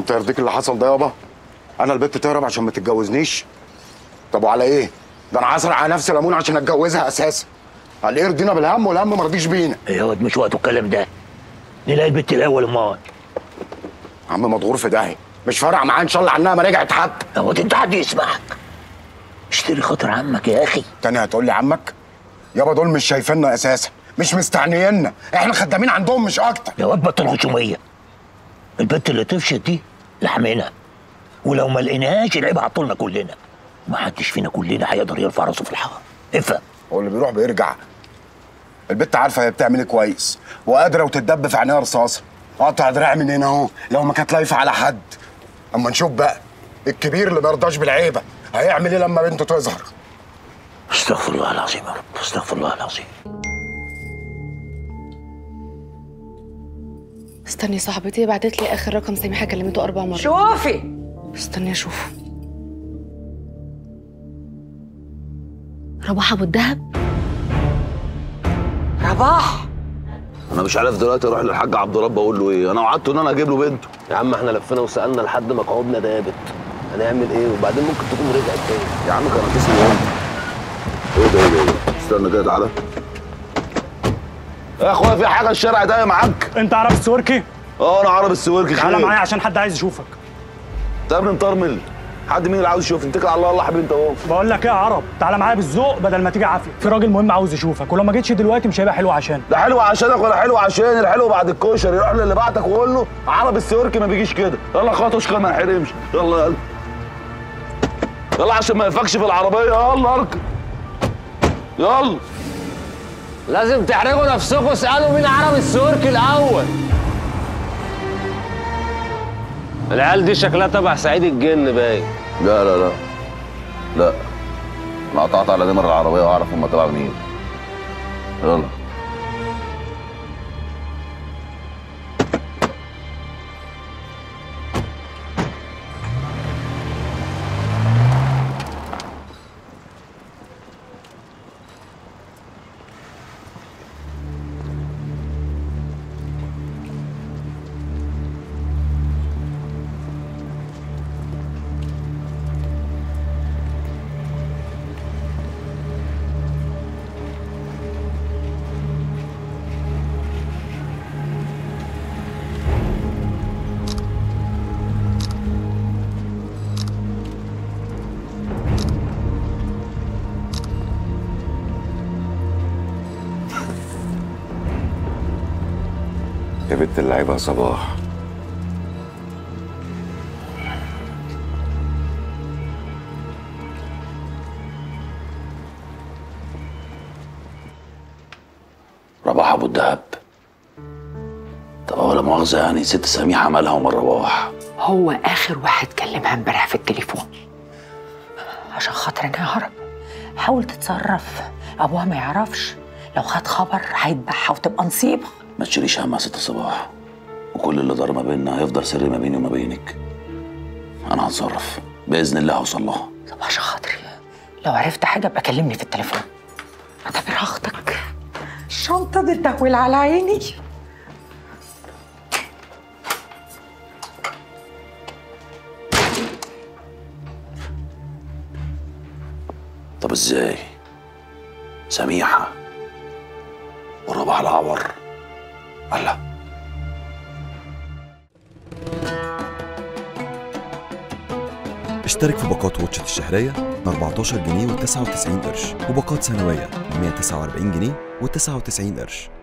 انت يرضيك اللي حصل ده يابا انا البت تهرب عشان ما تتجوزنيش طب وعلى ايه ده انا عصر على نفسي ليمون عشان اتجوزها اساسا قال ايه يرضينا بالهم والهم ما رضيش بينا يا واد مش وقته الكلام ده نلاقي البت الاول امال عم مضغور في داهيه مش فارق معاه ان شاء الله عنها ما رجعت حتى يا واد انت حد يسمعك اشتري خاطر عمك يا اخي تاني هتقول لي عمك يابا دول مش شايفيننا اساسا مش مستعنييننا احنا خدامين عندهم مش اكتر يا واد بطل خشوميه البت اللي تفشت دي لحمنا ولو ما لقيناهاش العيب عطولنا كلنا ما حدش فينا كلنا هيقدر يرفع راسه في الحاره افهم هو اللي بيروح بيرجع البت عارفه هي بتعمل ايه كويس وقادره وتتدب في عينيها رصاصه قطع دراعي من هنا اهو لو ما كانت لايفه على حد اما نشوف بقى الكبير اللي ما يرضاش بالعيبه هيعمل ايه لما بنته تظهر استغفر الله العظيم يا رب استغفر الله العظيم استني صاحبتي بعتت لي اخر رقم سميحه كلمته اربع مرات شوفي استني اشوف رباح ابو الدهب رباح انا مش عارف دلوقتي اروح للحاج عبد رب اقول له ايه انا وعدته ان انا اجيب له بنته يا عم احنا لفينا وسالنا لحد ما قعوبنا دابت هنعمل ايه وبعدين ممكن تكون رجعت تاني يا عم كان اتصل يوم ايه ده ايه ده ايه ده استنى كده تعالى يا اخويا في حاجه الشارع ده معاك انت عرب السوركي اه انا عرب السويركي تعالى خير معايا عشان حد عايز يشوفك انت يا ابني مطرمل حد مين اللي عاوز يشوف اتكل على الله الله حبيبي انت اهو بقول لك ايه يا عرب تعالى معايا بالذوق بدل ما تيجي عافيه في راجل مهم عاوز يشوفك ولو ما جيتش دلوقتي مش هيبقى حلو عشان ده حلو عشانك ولا حلو عشان الحلو بعد الكشري روح للي بعتك وقول له عرب السويركي ما بيجيش كده يلا يا اخويا اشكر ما نحرمش يلا يلا يلا عشان ما يفكش في العربيه يلا اركب يلا لازم تحرجوا نفسكم اسالوا مين عرب السوركي الاول العيال دي شكلها تبع سعيد الجن باين لا لا لا لا انا قطعت على نمر العربيه واعرف هم تبع مين يلا يا بنت اللعيبه يا صباح رباح ابو الدهب طب ولا مؤاخذه يعني ست سميحه مالها ومن رباح هو اخر واحد كلمها امبارح في التليفون عشان خاطر انا هرب حاول تتصرف ابوها ما يعرفش لو خد خبر هيذبحها وتبقى نصيبه ما تشيليش هم يا ست صباح وكل اللي دار ما بيننا هيفضل سر ما بيني وما بينك انا هتصرف باذن الله هوصل لها طب عشان خاطري لو عرفت حاجه ابقى كلمني في التليفون اعتبر اختك الشنطه دي تهويل على عيني طب ازاي سميحه ورباح العور الله اشترك في باقات واتشت الشهرية ب 14 جنيه و99 قرش وباقات سنوية ب 149 جنيه و99 قرش